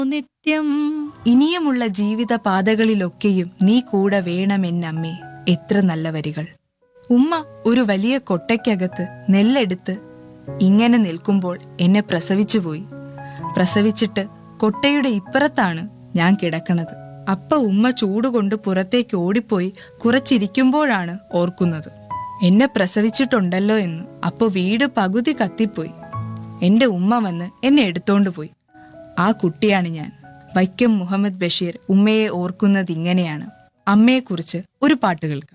നിത്യം ഇനിയുമുള്ള ജീവിത പാതകളിലൊക്കെയും നീ കൂടെ വേണമെന്നമ്മേ എത്ര നല്ല വരികൾ ഉമ്മ ഒരു വലിയ കൊട്ടയ്ക്കകത്ത് നെല്ലെടുത്ത് ഇങ്ങനെ നിൽക്കുമ്പോൾ എന്നെ പ്രസവിച്ചുപോയി പ്രസവിച്ചിട്ട് കൊട്ടയുടെ ഇപ്പുറത്താണ് ഞാൻ കിടക്കണത് അപ്പ ഉമ്മ ചൂടുകൊണ്ട് പുറത്തേക്ക് ഓടിപ്പോയി കുറച്ചിരിക്കുമ്പോഴാണ് ഓർക്കുന്നത് എന്നെ പ്രസവിച്ചിട്ടുണ്ടല്ലോ എന്ന് അപ്പൊ വീട് പകുതി കത്തിപ്പോയി എന്റെ ഉമ്മ വന്ന് എന്നെ എടുത്തോണ്ട് പോയി ആ കുട്ടിയാണ് ഞാൻ വൈക്കം മുഹമ്മദ് ബഷീർ ഉമ്മയെ ഓർക്കുന്നത് ഇങ്ങനെയാണ് അമ്മയെക്കുറിച്ച് ഒരു പാട്ട് കേൾക്കാം